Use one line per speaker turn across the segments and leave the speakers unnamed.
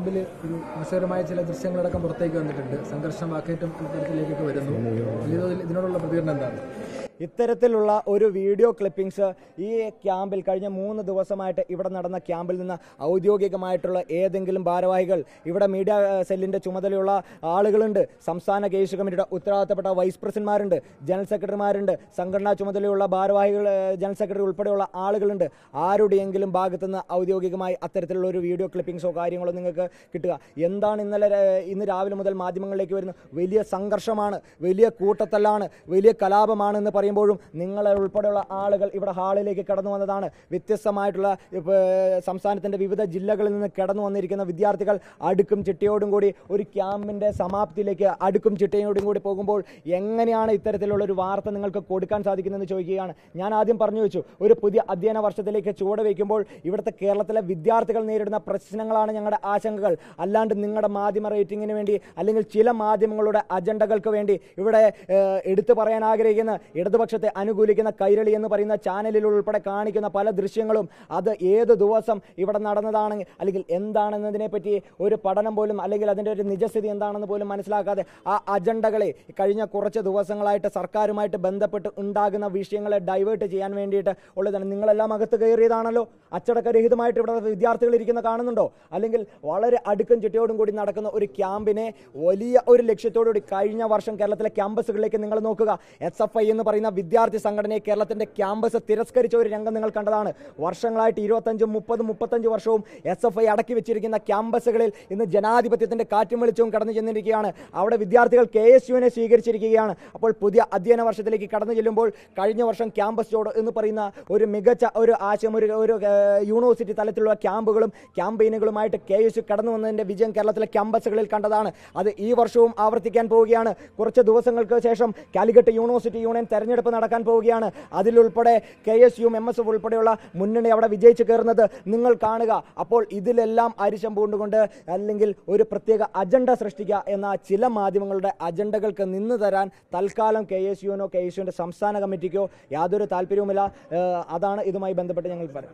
ക്യാമ്പിൽ ഒരു രസകരമായ ചില ദൃശ്യങ്ങളടക്കം പുറത്തേക്ക് വന്നിട്ടുണ്ട് സംഘർഷം വാക്കേറ്റം തരത്തിലേക്കൊക്കെ വരുന്നു വലിയ തോതിൽ ഇതിനോടുള്ള പ്രതികരണം എന്താണ്
ഇത്തരത്തിലുള്ള ഒരു വീഡിയോ ക്ലിപ്പിംഗ്സ് ഈ ക്യാമ്പിൽ കഴിഞ്ഞ മൂന്ന് ദിവസമായിട്ട് ഇവിടെ നടന്ന ക്യാമ്പിൽ നിന്ന് ഔദ്യോഗികമായിട്ടുള്ള ഏതെങ്കിലും ഭാരവാഹികൾ ഇവിടെ മീഡിയ ഏഹ്, സെല്ലിന്റെ ചുമതലയുള്ള ആളുകളുണ്ട് സംസ്ഥാന കേസ് കമ്മിറ്റിയുടെ ഉത്തരവാദിത്തപ്പെട്ട വൈസ് പ്രസിഡന്റ്മാരുണ്ട് ജനറൽ സെക്രട്ടറിമാരുണ്ട് സംഘടനാ ചുമതലയുള്ള ഭാരവാഹികൾ ഏഹ്, ജനറൽ സെക്രട്ടറി ഉൾപ്പെടെയുള്ള ആളുകളുണ്ട് ആരുടെയെങ്കിലും ഭാഗത്തുനിന്ന് ഔദ്യോഗികമായി അത്തരത്തിലുള്ള ഒരു വീഡിയോ ക്ലിപ്പിംഗ്സോ കാര്യങ്ങളോ നിങ്ങൾക്ക് കിട്ടുക എന്താണ് ഇന്നലെ ര- ഇന്ന് രാവിലെ മുതൽ മാധ്യമങ്ങളിലേക്ക് വരുന്ന വലിയ സംഘർഷമാണ് വലിയ കൂട്ടത്തല്ലാണ് വലിയ കലാപമാണ് എന്ന് പറയുമ്പോഴും നിങ്ങളെ ഉൾപ്പെടെയുള്ള ആളുകൾ ഇവിടെ ഹാളിലേക്ക് കടന്നു വന്നതാണ് വ്യത്യസ്തമായിട്ടുള്ള ഇപ്പ, സംസ്ഥാനത്തിന്റെ വിവിധ ജില്ലകളിൽ നിന്ന് കടന്നു വന്നിരിക്കുന്ന വിദ്യാർത്ഥികൾ അടുക്കും ചിട്ടയോടും കൂടി ഒരു ക്യാമ്പിന്റെ സമാപ്തിയിലേക്ക് അടുക്കും ചിട്ടയോടും കൂടി പോകുമ്പോൾ എങ്ങനെയാണ് ഇത്തരത്തിലുള്ള ഒരു വാർത്ത നിങ്ങൾക്ക് കൊടുക്കാൻ സാധിക്കുന്നതെന്ന് ചോദിക്കുകയാണ് ഞാൻ ആദ്യം പറഞ്ഞു വെച്ചു ഒരു പുതിയ അധ്യയന വർഷത്തിലേക്ക് ചുവട് വയ്ക്കുമ്പോൾ ഇവിടുത്തെ കേരളത്തിലെ വിദ്യാർത്ഥികൾ നേരിടുന്ന പ്രശ്നങ്ങളാണ് ഞങ്ങളുടെ ആശങ്കകൾ അല്ലാണ്ട് നിങ്ങളുടെ മാധ്യമ റേറ്റിംഗിന് വേണ്ടി അല്ലെങ്കിൽ ചില മാധ്യമങ്ങളുടെ അജണ്ടകൾക്ക് വേണ്ടി ഇവിടെ ഏഹ്, എടുത്തു പറയാൻ ആഗ്രഹിക്കുന്ന ഇടതുപക്ഷത്തെ അനുകൂലിക്കുന്ന കൈരളി എന്ന് പറയുന്ന ചാനലിൽ ഉൾപ്പെടെ കാണിക്കുന്ന പല ദൃശ്യങ്ങളും അത് ഏത് ദിവസം ഇവിടെ നടന്നതാണ് അല്ലെങ്കിൽ എന്താണെന്നതിനെ പറ്റി ഒരു പഠനം പോലും അല്ലെങ്കിൽ അതിൻ്റെ ഒരു നിജസ്ഥിതി എന്താണെന്ന് പോലും മനസ്സിലാക്കാതെ ആ അജണ്ടകളെ കഴിഞ്ഞ കുറച്ച് ദിവസങ്ങളായിട്ട് സർക്കാരുമായിട്ട് ബന്ധപ്പെട്ട് ഉണ്ടാകുന്ന വിഷയങ്ങളെ ഡൈവേർട്ട് ചെയ്യാൻ വേണ്ടിയിട്ട് ഉള്ളതാണ് നിങ്ങളെല്ലാം അകത്ത് കയറിയതാണല്ലോ അച്ചടക്കരഹിതമായിട്ട് ഇവിടെ വിദ്യാർത്ഥികൾ ഇരിക്കുന്ന കാണുന്നുണ്ടോ അല്ലെങ്കിൽ വളരെ അടുക്കും ചിട്ടയോടും കൂടി നടക്കുന്ന ഒരു ക്യാമ്പിനെ വലിയ ഒരു ലക്ഷ്യത്തോടുകൂടി കഴിഞ്ഞ വർഷം കേരളത്തിലെ ക്യാമ്പസുകളിലേക്ക് നിങ്ങൾ നോക്കുക എസ് എഫ് ഐ എന്ന് പറയുന്ന വിദ്യാർത്ഥി സംഘടനയെ കേരളത്തിന്റെ ക്യാമ്പസ് തിരസ്കരിച്ച ഒരു രംഗം നിങ്ങൾ കണ്ടതാണ് വർഷങ്ങളായിട്ട് ഇരുപത്തഞ്ചും മുപ്പതും മുപ്പത്തഞ്ച് വർഷവും എസ് എഫ് ഐ അടക്കി വെച്ചിരിക്കുന്ന ക്യാമ്പസുകളിൽ ഇന്ന് ജനാധിപത്യത്തിന്റെ കാറ്റും വെളിച്ചവും കടന്നു ചെന്നിരിക്കുകയാണ് അവിടെ വിദ്യാർത്ഥികൾ കെ എസ് യുവിനെ സ്വീകരിച്ചിരിക്കുകയാണ് അപ്പോൾ പുതിയ അധ്യയന വർഷത്തിലേക്ക് കടന്നു ചെല്ലുമ്പോൾ കഴിഞ്ഞ വർഷം ക്യാമ്പസ് ജോഡ് എന്ന് പറയുന്ന ഒരു മികച്ച ഒരു ആശയം ഒരു ഒരു ഏഹ്, യൂണിവേഴ്സിറ്റി തലത്തിലുള്ള ക്യാമ്പുകളും ക്യാമ്പയിനുകളുമായിട്ട് കെ എസ് യു കടന്നു വന്നതിന്റെ വിജയം കേരളത്തിലെ ക്യാമ്പസുകളിൽ കണ്ടതാണ് അത് ഈ വർഷവും ആവർത്തിക്കാൻ പോവുകയാണ് കുറച്ച് ദിവസങ്ങൾക്ക് ശേഷം കാലിക്കറ്റ് യൂണിവേഴ്സിറ്റി യൂണിയൻ തെരഞ്ഞെടുപ്പ് നടക്കാൻ പോവുകയാണ് അതിലുൾപ്പെടെ കെ എസ് യും എം എസ് എഫ് ഉൾപ്പെടെയുള്ള മുന്നണി അവിടെ വിജയിച്ചു കയറുന്നത് നിങ്ങൾ കാണുക അപ്പോൾ ഇതിലെല്ലാം അരിശം പൂണ്ടുകൊണ്ട് അല്ലെങ്കിൽ ഒരു പ്രത്യേക അജണ്ട സൃഷ്ടിക്കുക എന്ന ചില മാധ്യമങ്ങളുടെ അജണ്ടകൾക്ക് നിന്ന് തരാൻ തൽക്കാലം കെ എസ് യുവിനോ കെ എസ് യുവിൻ്റെ സംസ്ഥാന കമ്മിറ്റിക്കോ യാതൊരു താല്പര്യവുമില്ല ഏഹ് അതാണ് ഇതുമായി ബന്ധപ്പെട്ട് ഞങ്ങൾ പറയാം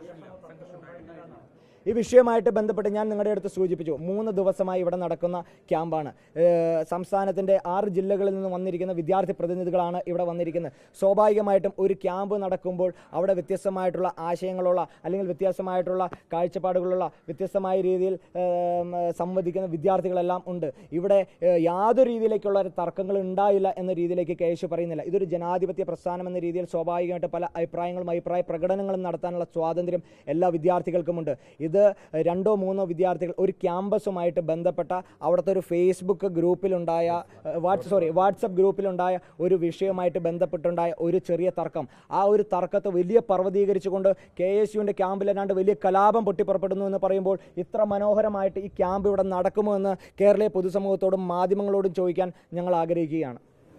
ഈ വിഷയമായിട്ട് ബന്ധപ്പെട്ട് ഞാൻ നിങ്ങളുടെ അടുത്ത് സൂചിപ്പിച്ചു മൂന്ന് ദിവസമായി ഇവിടെ നടക്കുന്ന ക്യാമ്പാണ് ഏഹ് സംസ്ഥാനത്തിന്റെ ആറ് ജില്ലകളിൽ നിന്ന് വന്നിരിക്കുന്ന വിദ്യാർത്ഥി പ്രതിനിധികളാണ് ഇവിടെ വന്നിരിക്കുന്നത് സ്വാഭാവികമായിട്ടും ഒരു ക്യാമ്പ് നടക്കുമ്പോൾ അവിടെ വ്യത്യസ്തമായിട്ടുള്ള ആശയങ്ങളുള്ള അല്ലെങ്കിൽ വ്യത്യസ്തമായിട്ടുള്ള കാഴ്ചപ്പാടുകളുള്ള വ്യത്യസ്തമായ രീതിയിൽ ഏം, സംവദിക്കുന്ന വിദ്യാർത്ഥികളെല്ലാം ഉണ്ട് ഇവിടെ ഏഹ്, യാതൊരു രീതിയിലേക്കുള്ള ഒരു തർക്കങ്ങൾ ഉണ്ടായില്ല എന്ന രീതിയിലേക്ക് കേശു പറയുന്നില്ല ഇതൊരു ജനാധിപത്യ പ്രസ്ഥാനം എന്ന രീതിയിൽ സ്വാഭാവികമായിട്ട് പല അഭിപ്രായങ്ങളും അഭിപ്രായ പ്രകടനങ്ങളും നടത്താനുള്ള സ്വാതന്ത്ര്യം എല്ലാ വിദ്യാർത്ഥികൾക്കുമുണ്ട് ഇത് രണ്ടോ മൂന്നോ വിദ്യാർത്ഥികൾ ഒരു ക്യാമ്പസുമായിട്ട് ബന്ധപ്പെട്ട അവിടുത്തെ ഒരു ഫേസ്ബുക്ക് ഗ്രൂപ്പിലുണ്ടായ വാട്സ് സോറി വാട്സപ്പ് ഗ്രൂപ്പിലുണ്ടായ ഒരു വിഷയവുമായിട്ട് ബന്ധപ്പെട്ടുണ്ടായ ഒരു ചെറിയ തർക്കം ആ ഒരു തർക്കത്തെ വലിയ പർവ്വതീകരിച്ചുകൊണ്ട് കെ എസ് യുവിൻ്റെ ക്യാമ്പിലെന്നാണ്ട് വലിയ കലാപം പൊട്ടിപ്പുറപ്പെടുന്നു എന്ന് പറയുമ്പോൾ ഇത്ര മനോഹരമായിട്ട് ഈ ക്യാമ്പ് ഇവിടെ നടക്കുമോ എന്ന് കേരളീയ പൊതുസമൂഹത്തോടും മാധ്യമങ്ങളോടും ചോദിക്കാൻ ഞങ്ങൾ ആഗ്രഹിക്കുകയാണ്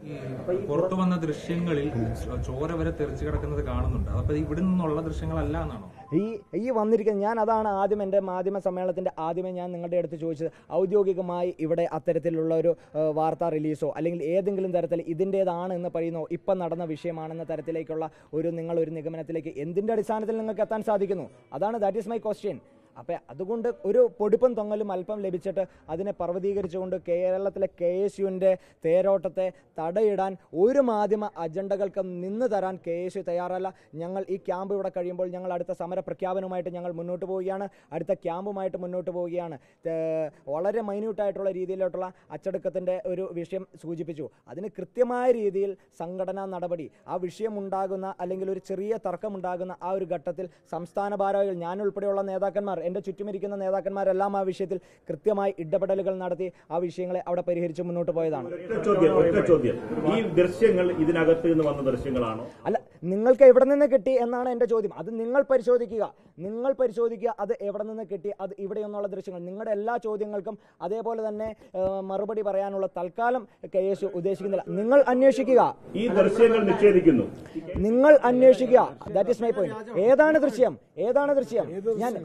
ഈ പുറത്തു വന്ന ദൃശ്യങ്ങളിൽ ചോര വരെ തെറിച്ചു കിടക്കുന്നത് കാണുന്നുണ്ട് അപ്പൊ ഇവിടെ നിന്നുള്ള ദൃശ്യങ്ങളല്ല എന്നാണോ
ഈ ഈ വന്നിരിക്കുന്ന ഞാൻ അതാണ് ആദ്യം എൻ്റെ മാധ്യമ സമ്മേളനത്തിൻ്റെ ആദ്യമേ ഞാൻ നിങ്ങളുടെ അടുത്ത് ചോദിച്ചത് ഔദ്യോഗികമായി ഇവിടെ അത്തരത്തിലുള്ള ഒരു ഏഹ്, വാർത്താ റിലീസോ അല്ലെങ്കിൽ ഏതെങ്കിലും തരത്തിൽ ഇതിൻ്റേതാണ് എന്ന് പറയുന്നോ ഇപ്പം നടന്ന വിഷയമാണെന്ന തരത്തിലേക്കുള്ള ഒരു നിങ്ങൾ ഒരു നിഗമനത്തിലേക്ക് എന്തിൻ്റെ അടിസ്ഥാനത്തിൽ നിങ്ങൾക്ക് എത്താൻ സാധിക്കുന്നു അതാണ് ദാറ്റ് ഈസ് മൈ ക്വസ്റ്റ്യൻ അപ്പം അതുകൊണ്ട് ഒരു പൊടിപ്പും തൊങ്ങലും അല്പം ലഭിച്ചിട്ട് അതിനെ പർവ്വതീകരിച്ചുകൊണ്ട് കേരളത്തിലെ കെ എസ് യുവിൻ്റെ തേരോട്ടത്തെ തടയിടാൻ ഒരു മാധ്യമ അജണ്ടകൾക്ക് നിന്ന് തരാൻ കെ എസ് യു തയ്യാറല്ല ഞങ്ങൾ ഈ ക്യാമ്പ് ഇവിടെ കഴിയുമ്പോൾ ഞങ്ങൾ അടുത്ത സമര പ്രഖ്യാപനവുമായിട്ട് ഞങ്ങൾ മുന്നോട്ട് പോവുകയാണ് അടുത്ത ക്യാമ്പുമായിട്ട് മുന്നോട്ട് പോവുകയാണ് ഏർ വളരെ മൈന്യൂട്ടായിട്ടുള്ള രീതിയിലോട്ടുള്ള അച്ചടക്കത്തിൻ്റെ ഒരു വിഷയം സൂചിപ്പിച്ചു അതിന് കൃത്യമായ രീതിയിൽ സംഘടനാ നടപടി ആ വിഷയം ഉണ്ടാകുന്ന അല്ലെങ്കിൽ ഒരു ചെറിയ തർക്കമുണ്ടാകുന്ന ആ ഒരു ഘട്ടത്തിൽ സംസ്ഥാന ഭാരവാഹികൾ ഞാൻ ഉൾപ്പെടെയുള്ള നേതാക്കന്മാർ എൻ്റെ ചുറ്റുമിരിക്കുന്ന നേതാക്കന്മാരെല്ലാം ആ വിഷയത്തിൽ കൃത്യമായി ഇടപെടലുകൾ നടത്തി ആ വിഷയങ്ങളെ അവിടെ പരിഹരിച്ച് മുന്നോട്ട് പോയതാണ്
ഒറ്റ ചോദ്യം ഒറ്റ ചോദ്യം ഈ ദൃശ്യങ്ങൾ ഇതിനകത്ത് നിന്ന് വന്ന ദൃശ്യങ്ങളാണോ
അല്ല നിങ്ങൾക്ക് എവിടെ നിന്ന് കിട്ടി എന്നാണ് എൻ്റെ ചോദ്യം അത് നിങ്ങൾ പരിശോധിക്കുക നിങ്ങൾ പരിശോധിക്കുക അത് എവിടെ നിന്ന് കിട്ടി അത് ഇവിടെ നിന്നുള്ള ദൃശ്യങ്ങൾ നിങ്ങളുടെ എല്ലാ ചോദ്യങ്ങൾക്കും അതേപോലെ തന്നെ ഏഹ്, മറുപടി പറയാനുള്ള തൽക്കാലം കെ എസ് ഉദ്ദേശിക്കുന്നില്ല നിങ്ങൾ അന്വേഷിക്കുക
ഈ ദൃശ്യങ്ങൾ നിഷേധിക്കുന്നു
നിങ്ങൾ അന്വേഷിക്കുക ദാറ്റ് ഇസ് മൈ പോയിന്റ് ഏതാണ് ദൃശ്യം ഏതാണ് ദൃശ്യം ഞാൻ ഇതുവരെ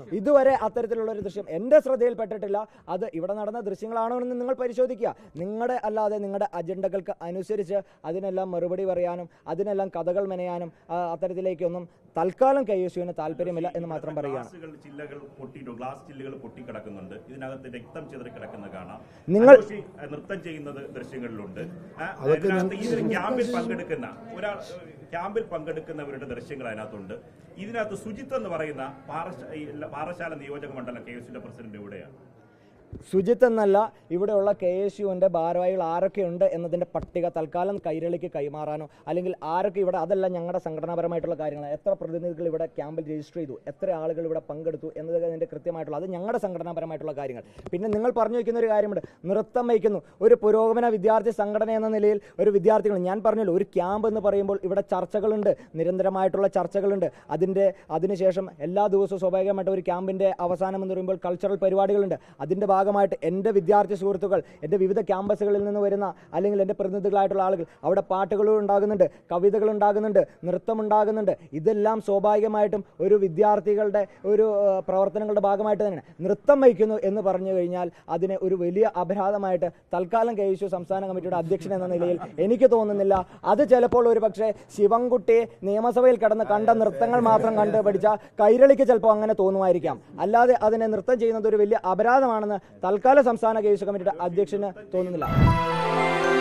ഇതുവരെ അത്തരത്തിലുള്ള ഒരു ദൃശ്യം എൻ്റെ ശ്രദ്ധയിൽപ്പെട്ടിട്ടില്ല അത് ഇവിടെ നടന്ന ദൃശ്യങ്ങളാണോ എന്ന് നിങ്ങൾ പരിശോധിക്കുക നിങ്ങളുടെ അല്ലാതെ നിങ്ങളുടെ അജണ്ടകൾക്ക് അനുസരിച്ച് അതിനെല്ലാം മറുപടി പറയാനും അതിനെല്ലാം കഥകൾ മെനയാനും ആ, അത്തരത്തിലേക്കൊന്നും തൽക്കാലം കെ എസ് യുവിന് താല്പര്യമില്ല എന്ന് മാത്രം പറയുകയാണ്
ഗ്ലാസുകൾ ചില്ലകൾ പൊട്ടിയിട്ടു ഗ്ലാസ് ചില്ലുകൾ പൊട്ടിക്കിടക്കുന്നുണ്ട് ഇതിനകത്ത് രക്തം ചിതറി കിടക്കുന്നത് കാണാം
നിങ്ങൾ-
അനോഷി, അഹ് നൃത്തം ചെയ്യുന്നത് ദൃശ്യങ്ങളിലുണ്ട് ആ, അതിനകത്ത് ഈ ഒരു ക്യാമ്പിൽ പങ്കെടുക്കുന്ന ഒരാൾ ഏഹ്, ക്യാമ്പിൽ പങ്കെടുക്കുന്നവരുടെ ദൃശ്യങ്ങൾ അതിനകത്തുണ്ട് ഇതിനകത്ത് സുജിത്ത് എന്ന് പറയുന്ന പാറശ- ഈ പാറശാല നിയോജക മണ്ഡലം കെ എസ് പ്രസിഡന്റ് എവിടെയാണ്
സുജിത്ത് എന്നല്ല ഇവിടെയുള്ള കെ എസ് യുവിൻ്റെ ഭാരവാഹികൾ ആരൊക്കെയുണ്ട് എന്നതിൻ്റെ പട്ടിക തൽക്കാലം കൈരളിക്ക് കൈമാറാനോ അല്ലെങ്കിൽ ആരൊക്കെ ഇവിടെ അതല്ല ഞങ്ങളുടെ സംഘടനാപരമായിട്ടുള്ള കാര്യങ്ങൾ എത്ര പ്രതിനിധികൾ ഇവിടെ ക്യാമ്പിൽ രജിസ്റ്റർ ചെയ്തു എത്ര ആളുകൾ ഇവിടെ പങ്കെടുത്തു എന്നത് അതിൻ്റെ കൃത്യമായിട്ടുള്ള അത് ഞങ്ങളുടെ സംഘടനാപരമായിട്ടുള്ള കാര്യങ്ങൾ പിന്നെ നിങ്ങൾ പറഞ്ഞു വയ്ക്കുന്ന ഒരു കാര്യമുണ്ട് നൃത്തം വയ്ക്കുന്നു ഒരു പുരോഗമന വിദ്യാർത്ഥി സംഘടന എന്ന നിലയിൽ ഒരു വിദ്യാർത്ഥികൾ ഞാൻ പറഞ്ഞല്ലോ ഒരു ക്യാമ്പ് എന്ന് പറയുമ്പോൾ ഇവിടെ ചർച്ചകളുണ്ട് നിരന്തരമായിട്ടുള്ള ചർച്ചകളുണ്ട് അതിൻ്റെ അതിനുശേഷം എല്ലാ ദിവസവും സ്വാഭാവികമായിട്ട് ഒരു ക്യാമ്പിൻ്റെ അവസാനം എന്ന് പറയുമ്പോൾ കൾച്ചറൽ പരിപാടികളുണ്ട് അതിൻ്റെ ഭാഗമായിട്ട് എൻ്റെ വിദ്യാർത്ഥി സുഹൃത്തുക്കൾ എൻ്റെ വിവിധ ക്യാമ്പസുകളിൽ നിന്ന് വരുന്ന അല്ലെങ്കിൽ എൻ്റെ പ്രതിനിധികളായിട്ടുള്ള ആളുകൾ അവിടെ പാട്ടുകൾ ഉണ്ടാകുന്നുണ്ട് കവിതകൾ ഉണ്ടാകുന്നുണ്ട് നൃത്തം ഉണ്ടാകുന്നുണ്ട് ഇതെല്ലാം സ്വാഭാവികമായിട്ടും ഒരു വിദ്യാർത്ഥികളുടെ ഒരു ആ, പ്രവർത്തനങ്ങളുടെ ഭാഗമായിട്ട് തന്നെയാണ് നൃത്തം വഹിക്കുന്നു എന്ന് പറഞ്ഞു കഴിഞ്ഞാൽ അതിനെ ഒരു വലിയ അപരാധമായിട്ട് തൽക്കാലം കെ എസ് യു സംസ്ഥാന കമ്മിറ്റിയുടെ അധ്യക്ഷൻ എന്ന നിലയിൽ എനിക്ക് തോന്നുന്നില്ല അത് ചിലപ്പോൾ ഒരു പക്ഷേ ശിവൻകുട്ടി നിയമസഭയിൽ കിടന്ന് കണ്ട നൃത്തങ്ങൾ മാത്രം കണ്ട് പഠിച്ച കൈരളിക്ക് ചിലപ്പോൾ അങ്ങനെ തോന്നുമായിരിക്കാം അല്ലാതെ അതിനെ നൃത്തം ചെയ്യുന്നത് ഒരു വലിയ അപരാധമാണെന്ന് തൽക്കാല സംസ്ഥാന കെ എസ് യു കമ്മിറ്റിയുടെ അധ്യക്ഷന് തോന്നുന്നില്ല